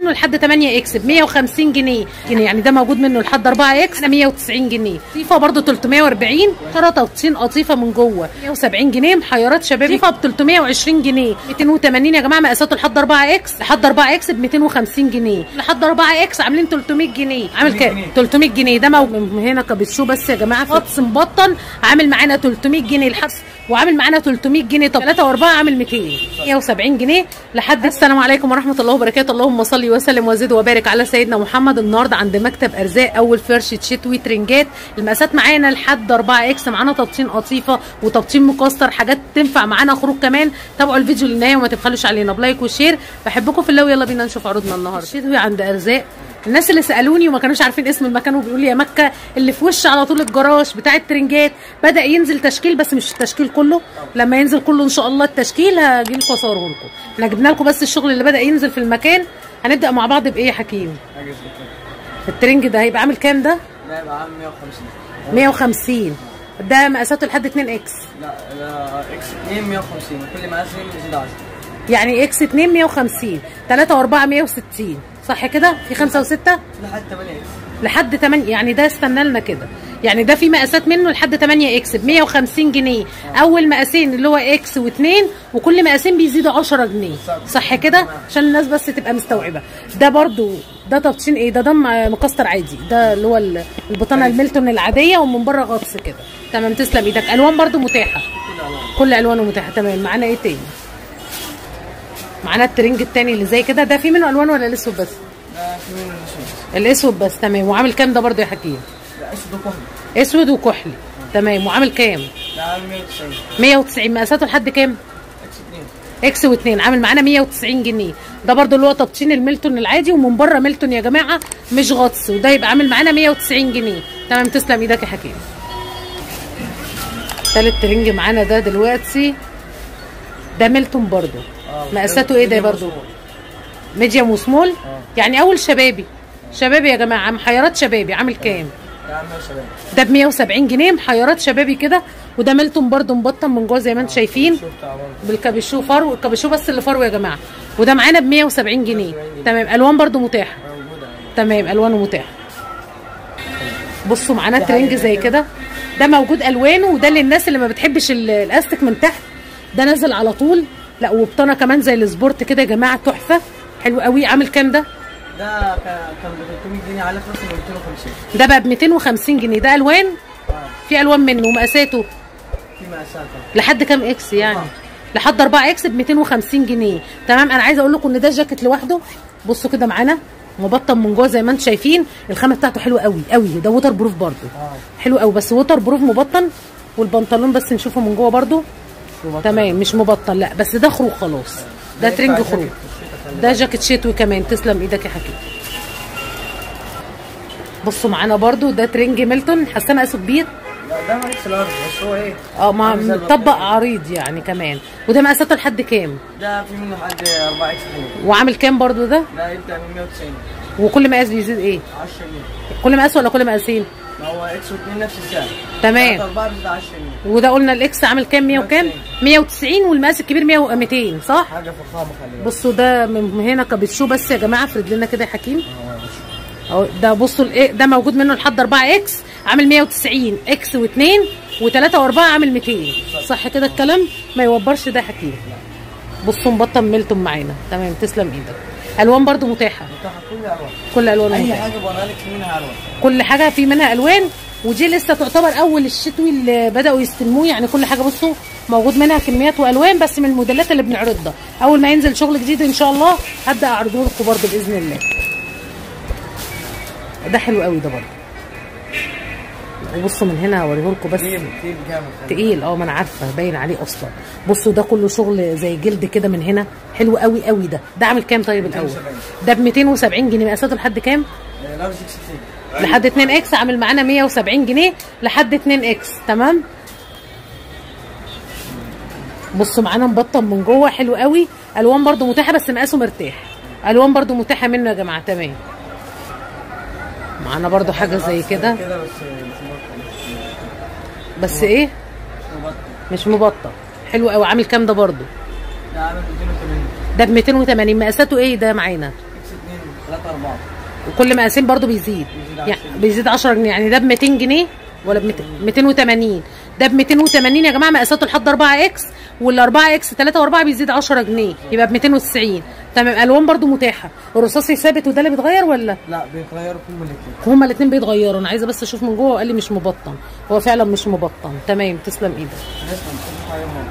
منه لحد 8 اكس ب 150 جنيه يعني ده موجود منه لحد 4 اكس 190 جنيه قطيفه برده 340 93 قطيفه من جوه 170 جنيه محيرات شبابي قطيفه ب 320 جنيه 280 يا جماعه مقاساته لحد 4 اكس لحد 4 اكس ب 250 جنيه لحد 4 اكس عاملين 300 جنيه عامل كام 300 جنيه ده موجود هنا كابتشو بس يا جماعه فطس مبطن عامل معانا 300 جنيه الحبس وعامل معانا 300 جنيه طب 3 و4 عامل 200 170 جنيه لحد السلام عليكم ورحمه الله وبركاته اللهم صل وسلم وزد وبارك على سيدنا محمد النهارده عند مكتب ارزاق اول فرشه شتوي ترنجات المقاسات معانا لحد 4 اكس معانا تبطين قطيفه وتبطين مكسر حاجات تنفع معانا خروج كمان تابعوا الفيديو للنهايه وما تبخلوش علينا بلايك وشير بحبكم في الله ويلا بينا نشوف عروضنا النهارده شتوي عند ارزاق الناس اللي سالوني وما كانوش عارفين اسم المكان وبيقولوا لي يا مكه اللي في وش على طول الجراج بتاع الترنجات بدا ينزل تشكيل بس مش التشكيل كله لما ينزل كله ان شاء الله التشكيل هاجي لكم اصوره لكم احنا جبنا لكم بس الشغل اللي بدا ينزل في المكان هنبدا مع بعض بايه يا حكيم الترنج ده هيبقى عامل كام ده لا يبقى عامل 150 150 ده مقاساته لحد 2 اكس لا لا اكس 2 150 كل مقاس يزيد 10 يعني اكس 2 150 3 و4 160 صح كده في 5 و6 لحد 8 اكس لحد 8 يعني ده استنى لنا كده يعني ده في مقاسات منه لحد 8 اكس ب 150 جنيه اول مقاسين اللي هو اكس و2 وكل مقاسين بيزيدوا 10 جنيه صح كده عشان الناس بس تبقى مستوعبه ده برضو ده تبطين ايه ده دم مكسر عادي ده اللي هو ال- البطانه الميلتون العاديه ومن بره غطس كده تمام تسلم ايدك الوان برضو متاحه كل الوان كل الوانه متاحه تمام معانا ايه تاني معانا الترنج التاني اللي زي كده ده في منه الوان ولا الاسود بس ده في منه الاسود الاسود بس تمام وعامل كام ده برضو يا حكيم ده اسود وكحل اسود وكحلي تمام وعامل كام ده عامل 190 190 مقاساته لحد كام اكس 2 اكس و2 عامل معانا 190 جنيه ده برضو اللي هو تبطين الميلتون العادي ومن بره ميلتون يا جماعه مش غطس وده يبقى عامل معانا 190 جنيه تمام تسلم ايدك يا حكيم تالت ترنج معانا ده دلوقتي ده ميلتون برضو اه مقاساته ايه ده برضو ميديوم وسمول يعني اول شبابي شبابي يا جماعه محيرات شبابي عامل كام ده عامل 170 ده ب 170 جنيه محيرات شبابي كده وده ميلتون برضو مبطن من جوه زي ما انتم شايفين شوف بتاع برضه بالكابيشو فرو الكابيشو بس اللي فرو يا جماعه وده معانا ب 170 جنيه تمام الوان برضو متاحه موجوده تمام الوانه متاحه بصوا معانا ترنج زي كده ده موجود الوانه وده للناس اللي ما بتحبش ال- الاستك من تحت ده نازل على طول لا وبطانه كمان زي السبورت كده يا جماعه تحفه حلو قوي عامل كام ده ده كان كان ب 300 جنيه على خلاص ب 250 ده بقى ب 250 جنيه ده الوان اه في الوان منه ومقاساته في مقاسات لحد كام اكس يعني أربعة. لحد 4 اكس ب 250 جنيه تمام انا عايزه اقول لكم ان ده جاكيت لوحده بصوا كده معانا مبطن من جوه زي ما انتم شايفين الخامه بتاعته حلوه قوي قوي ده ووتر بروف برده اه حلو قوي بس ووتر بروف مبطن والبنطلون بس نشوفه من جوه برده شوف تمام مش مبطن لا بس ده خروج خلاص ده ينفع ترنج جاكيت خروج في الشتاء كمان. ده جاكيت شتوي كمان تسلم ايدك يا حكيم بصوا معانا برده ده ترنج ميلتون حاسه مقاسه كبير لا ده ما نفس الارض بس هو ايه اه ما عامل زي مطبق البطارية. عريض يعني كمان وده مقاساته لحد كام ده في منه لحد 4 اكس جنيه وعامل كام برضو ده ده يبدا من 190 وكل مقاس بيزيد ايه 10 جنيه كل مقاس ولا كل مقاسين ما هو اكس و2 نفس السعر تمام 4 بيزيد 10 جنيه وده قلنا الاكس عامل كام 100 وكام 190 والمقاس الكبير 100 و 200 صح حاجه فخامه خلي بالك بصوا ده من هنا كابتشو بس يا جماعه افرد لنا كده يا حكيم اه يا باشا. اهو ده بصوا الايه ده موجود منه لحد 4 اكس عامل 190 اكس و2 و3 و4 عامل 200 صح كده الكلام ما يوبرش ده يا حكيم بصوا مبطن ميلتون معانا تمام تسلم ايدك الوان برضو متاحه متاحه كل الالوان كل الوان اي متاحه حاجه بوريها لك في منها الوان كل حاجه في منها الوان ودي لسه تعتبر اول الشتوي اللي بداوا يستلموه يعني كل حاجه بصوا موجود منها كميات والوان بس من الموديلات اللي بنعرضها اول ما ينزل شغل جديد ان شاء الله هبدا اعرضه لكم برده باذن الله ده حلو قوي ده برده وبصوا من هنا هوريه لكم بس تقيل تقيل جامد تقيل اه ما انا عارفه باين عليه اصلا بصوا ده كله شغل زي جلد كده من هنا حلو قوي قوي ده ده عامل كام طيب الاول 270. ده ب 270 جنيه مقاساته لحد كام آه، لارج 60 لحد 2 اكس عامل معانا 170 جنيه لحد 2 اكس تمام بصوا معانا مبطن من جوه حلو قوي الوان برده متاحه بس مقاسه مرتاح الوان برده متاحه منه يا جماعه تمام معانا برده حاجه زي كده كده بس مش مبطل بس ايه مش مبطل مش مبطن حلو قوي عامل كام ده برده ده عامل 280 ده ب 280 مقاساته ايه ده معانا اكس 4 وكل مقاسين برضو بيزيد بيزيد يعني 10 بيزيد 10 جنيه يعني ده ب 200 جنيه ولا ب 280 ده ب 280 يا جماعه مقاساته لحد 4 اكس وال 4 اكس 3 و4 بيزيد 10 جنيه يبقى ب 290 تمام الوان برضو متاحه الرصاصي ثابت وده اللي بيتغير ولا لا بيتغيروا كل الاثنين هما الاثنين بيتغيروا انا عايزه بس اشوف من جوه وقال لي مش مبطن هو فعلا مش مبطن تمام تسلم ايدك نسمع كل حاجه ماما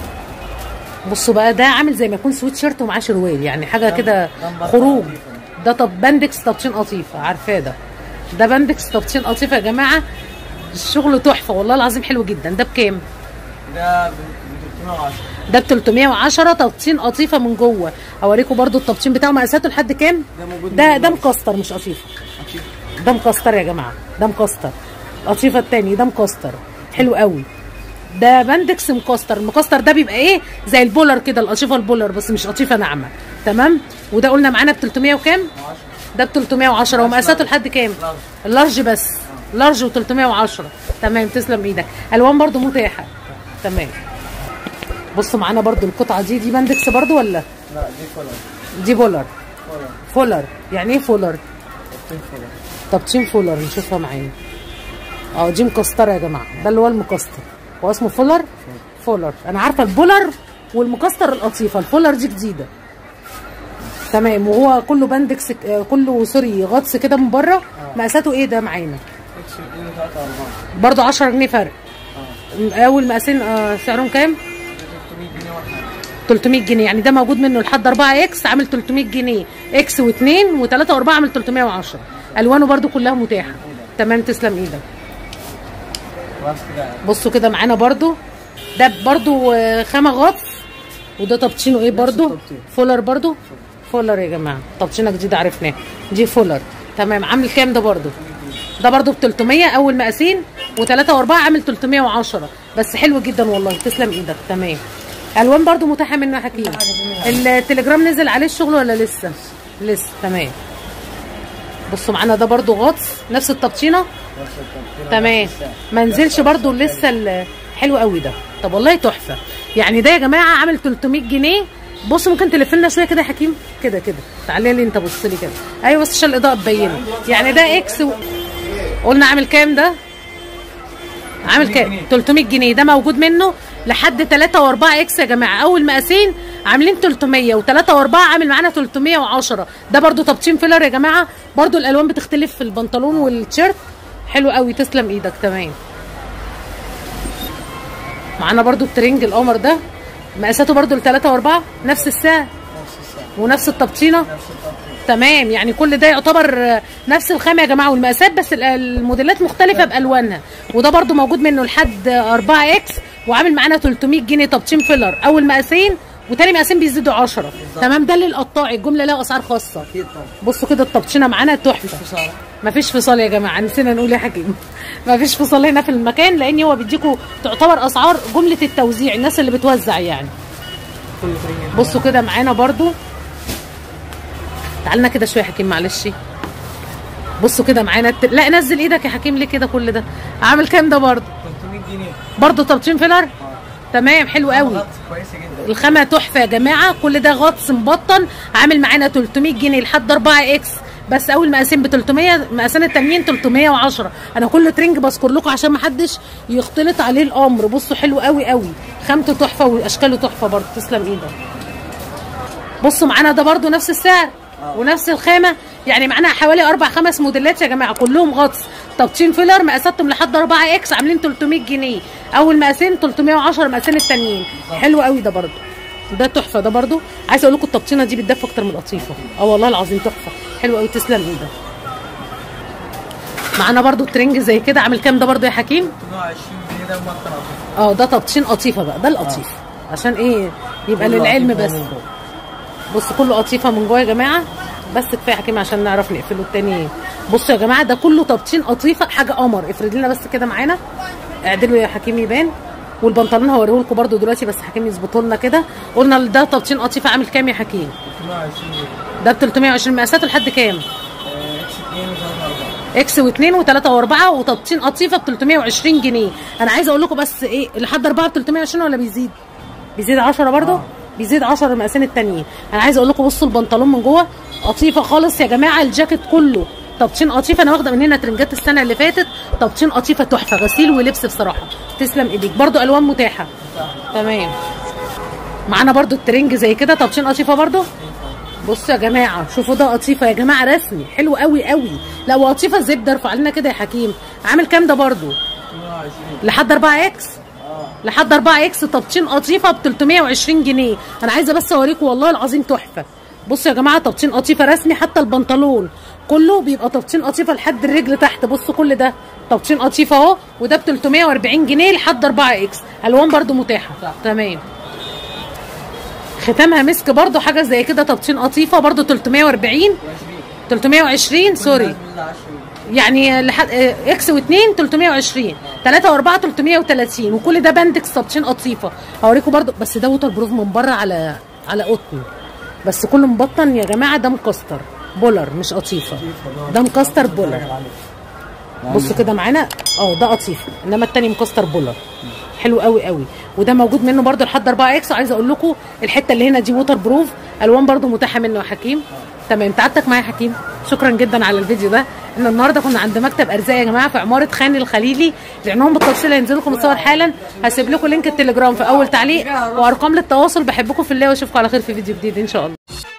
بصوا بقى ده عامل زي ما يكون سويت شيرت ومعاه شروال يعني حاجه ده- كده ده مبطن خروج لطيفة. ده طب بندكس تبطين قطيفه عارفاه ده ده بندكس تبطين قطيفه يا جماعه الشغل تحفه والله العظيم حلو جدا ده بكام ده ب 310 ده ب 310 تبطين قطيفه من جوه اوريكم برضو التبطين بتاعه مقاساته لحد كام ده موجود ده من ده جوه. مكستر مش قطيفه أكيد. ده مكستر يا جماعه ده مكستر القطيفه التاني ده مكستر حلو قوي ده بندكس مكستر المكستر ده بيبقى ايه زي البولر كده القطيفه البولر بس مش قطيفه ناعمه تمام وده قلنا معانا ب 300 وكام 10 ده ب 310 ومقاساته لحد كام لارج. اللارج بس لارج و310 تمام تسلم ايدك الوان برضو متاحه تمام بصوا معانا برضو القطعه دي دي بندكس برضو ولا لا دي فولر دي بولر فولر فولر يعني ايه فولر تبطين فولر تبطين فولر نشوفها معانا اه دي مكستره يا جماعه ده اللي هو المكستر هو اسمه فولر فولر انا عارفه البولر والمكستر القطيفه الفولر دي جديده تمام وهو كله بندكس آه، كله سوري غطس كده من بره مقاساته ايه ده معانا اكس 2 3 4 برضو 10 جنيه فرق اه اول مقاسين آه، سعرهم كام ده 300 جنيه واحد 300 جنيه يعني ده موجود منه لحد 4 اكس عامل 300 جنيه اكس و2 و3 و4 عامل 310 الوانه برضو كلها متاحه تمام تسلم ايدك خلاص كده بصوا كده معانا برضو ده برضو آه، خامة غطس وده تبطينه ايه برضو التبطين. فولر برضو فولر يا جماعة تبطينة جديدة عرفناه دي فولر تمام عامل كام ده برضو ده برضو ب 300 اول مقاسين و3 و4 عامل 310 بس حلو جدا والله تسلم ايدك تمام الوان برضو متاحه منه يا حكيم التليجرام نزل عليه الشغل ولا لسه لسه تمام بصوا معانا ده برضو غطس نفس التبطينه نفس التبطين تمام ما نزلش برضو لسه ال- حلو قوي ده طب والله تحفه يعني ده يا جماعه عامل 300 جنيه بص ممكن تلف لنا شويه كده يا حكيم كده كده تعالى لي انت بص لي كده ايوه بس عشان الاضاءه تبينه يعني ده اكس و... قلنا عامل كام ده عامل كام 300 جنيه ده موجود منه لحد 3 و4 اكس يا جماعه اول مقاسين عاملين 300 و3 و4 عامل معانا 310 ده برضو تبطين فيلر يا جماعه برضو الالوان بتختلف في البنطلون والتيشيرت حلو قوي تسلم ايدك تمام معانا برضو الترنج القمر ده مقاساته برضو لثلاثة واربعة نفس السعر نفس السعر ونفس التبطينة نفس التبطين تمام يعني كل ده يعتبر آه، نفس الخامة يا جماعة والمقاسات بس ال- الموديلات مختلفة بألوانها وده برضو موجود منه لحد 4 اكس وعامل معانا 300 جنيه تبطين فيلر أول مقاسين وتاني مقاسين بيزيدوا 10 تمام ده للقطاعي الجملة لها أسعار خاصة اكيد طبعا بصوا كده التبطينة معانا تحفة خساره مفيش فصال يا جماعه نسينا نقول يا حكيم مفيش فصال هنا في المكان لان هو بيديكوا تعتبر اسعار جمله التوزيع الناس اللي بتوزع يعني كل فريق بصوا كده معانا برضو تعالنا كده شويه يا حكيم معلش بصوا كده معانا الت... لا نزل ايدك يا حكيم ليه كده كل ده عامل كام ده برضو 300 جنيه برضو تبطين فيلر اه تمام حلو قوي غطس كويسه جدا الخامه تحفه يا جماعه كل ده غطس مبطن عامل معانا 300 جنيه لحد 4 اكس بس اول مقاسين ب 300 مقاسين التانيين 310 انا كل ترنج بذكر لكم عشان ما حدش يختلط عليه الامر بصوا حلو قوي قوي خامته تحفه واشكاله تحفه برضه تسلم ايدك بصوا معانا ده برضه نفس السعر ونفس الخامه يعني معانا حوالي اربع خمس موديلات يا جماعه كلهم غطس تبطين فيلر مقاساتهم لحد 4 اكس عاملين 300 جنيه اول مقاسين 310 مقاسين التانيين حلو قوي ده برضه ده تحفه ده برضه عايزه اقول لكم التبطينه دي بتدفى اكتر من القطيفه اه والله العظيم تحفه حلو قوي تسلم ايدك معانا برضه ترنج زي كده عامل كام ده برضه يا حكيم 220 جنيه ده مبطن قطيف اه ده تبطين قطيفه بقى ده القطيف عشان ايه يبقى كله للعلم قطيفة بس من جوه. بص كله قطيفه من جوه يا جماعه بس كفايه حكيم عشان نعرف نقفله التاني بصوا يا جماعه ده كله تبطين قطيفه حاجه قمر افرد لنا بس كده معانا اعدلوا يا حكيم يبان والبنطلون هوريه لكم برده دلوقتي بس حكيم يظبطه لنا كده قلنا ده تبطين قطيفه عامل كام يا حكيم 220 جنيه ده ب 320 مقاساته لحد كام آه، اكس 2 و 3 4 اكس و2 و3 و4 وتبطين قطيفه ب 320 جنيه انا عايزه اقول لكم بس ايه لحد 4 ب 320 ولا بيزيد بيزيد 10 برضه آه. بيزيد 10 المقاسين التانيين انا عايزه اقول لكم بصوا البنطلون من جوه قطيفه خالص يا جماعه الجاكيت كله تبطين قطيفه انا واخده من هنا ترنجات السنه اللي فاتت تبطين قطيفه تحفه غسيل ولبس بصراحه تسلم ايديك برضو الوان متاحه تمام معانا برضو الترنج زي كده تبطين قطيفه برضو بصوا يا جماعه شوفوا ده قطيفه يا جماعه رسمي حلو قوي قوي لا وقطيفه زبده ارفع لنا كده يا حكيم عامل كام ده برضو 120 لحد 4 اكس لحد 4 اكس تبطين قطيفه ب 320 جنيه انا عايزه بس اوريكم والله العظيم تحفه بصوا يا جماعه تبطين قطيفه رسمي حتى البنطلون كله بيبقى تبطين قطيفه لحد الرجل تحت بصوا كل ده تبطين قطيفه اهو وده ب 340 جنيه لحد 4 اكس الوان برده متاحه صح. تمام ختامها مسك برده حاجه زي كده تبطين قطيفه برده 340 20 320 سوري كل ده 20 يعني لحد آه، اكس و2 320 3 و4 330 وكل ده بندكس تبطين قطيفه هوريكم برضو بس ده ووتر بروف من بره على على قطن بس كله مبطن يا جماعه ده مكستر بولر مش قطيفه ده مكستر بولر بصوا كده معانا اه ده قطيفه انما التاني مكستر بولر حلو قوي قوي وده موجود منه برده لحد 4 اكس وعايزه اقول لكم الحته اللي هنا دي ووتر بروف الوان برده متاحه منه يا حكيم تمام تعبتك معايا يا حكيم شكرا جدا على الفيديو ده ان النهارده كنا عند مكتب ارزاق يا جماعه في عماره خان الخليلي لانهم بالتفصيل هينزل لكم الصور حالا هسيب لكم لينك التليجرام في اول تعليق وارقام للتواصل بحبكم في الله واشوفكم على خير في فيديو جديد ان شاء الله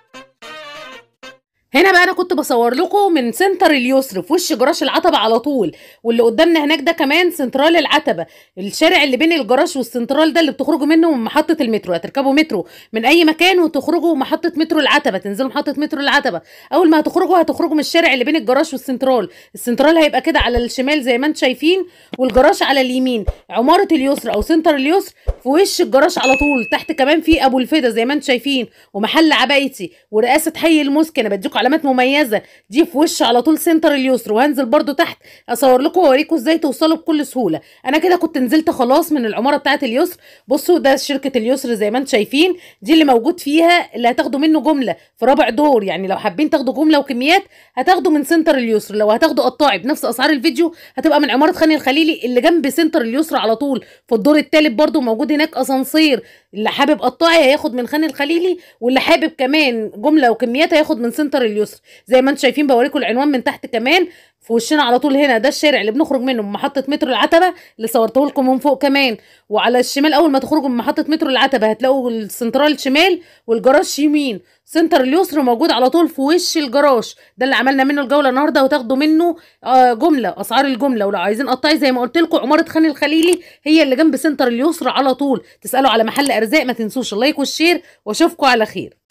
هنا بقى انا كنت بصور لكم من سنتر اليسر في وش جراج العتبه على طول واللي قدامنا هناك ده كمان سنترال العتبه الشارع اللي بين الجراج والسنترال ده اللي بتخرجوا منه من محطه المترو هتركبوا مترو من اي مكان وتخرجوا محطه مترو العتبه تنزلوا محطه مترو العتبه اول ما هتخرجوا هتخرجوا من الشارع اللي بين الجراج والسنترال السنترال هيبقى كده على الشمال زي ما انتم شايفين والجراج على اليمين عماره اليسر او سنتر اليسر في وش الجراج على طول تحت كمان في ابو الفدا زي ما انتم شايفين ومحل عبايتي ورئاسه حي المسك انا بديكم علامات مميزه دي في وش على طول سنتر اليسر وهنزل برضو تحت اصور لكم واوريكم ازاي توصلوا بكل سهوله انا كده كنت نزلت خلاص من العماره بتاعه اليسر بصوا ده شركه اليسر زي ما انتم شايفين دي اللي موجود فيها اللي هتاخدوا منه جمله في رابع دور يعني لو حابين تاخدوا جمله وكميات هتاخدوا من سنتر اليسر لو هتاخدوا قطاعي بنفس اسعار الفيديو هتبقى من عماره خان الخليلي اللي جنب سنتر اليسر على طول في الدور الثالث برضو موجود هناك اسانسير اللي حابب قطاعي هياخد من خان الخليلي واللي حابب كمان جمله وكميات هياخد من سنتر اليسر زي ما انتم شايفين بوريكم العنوان من تحت كمان في وشنا على طول هنا ده الشارع اللي بنخرج منه من محطه مترو العتبه اللي صورته لكم من فوق كمان وعلى الشمال اول ما تخرجوا من محطه مترو العتبه هتلاقوا السنترال شمال والجراج يمين سنتر اليسر موجود على طول في وش الجراج ده اللي عملنا منه الجوله النهارده وتاخدوا منه آه جمله اسعار الجمله ولو عايزين قطاعي زي ما قلت لكم عماره خان الخليلي هي اللي جنب سنتر اليسر على طول تسالوا على محل ارزاق ما تنسوش اللايك والشير واشوفكم على خير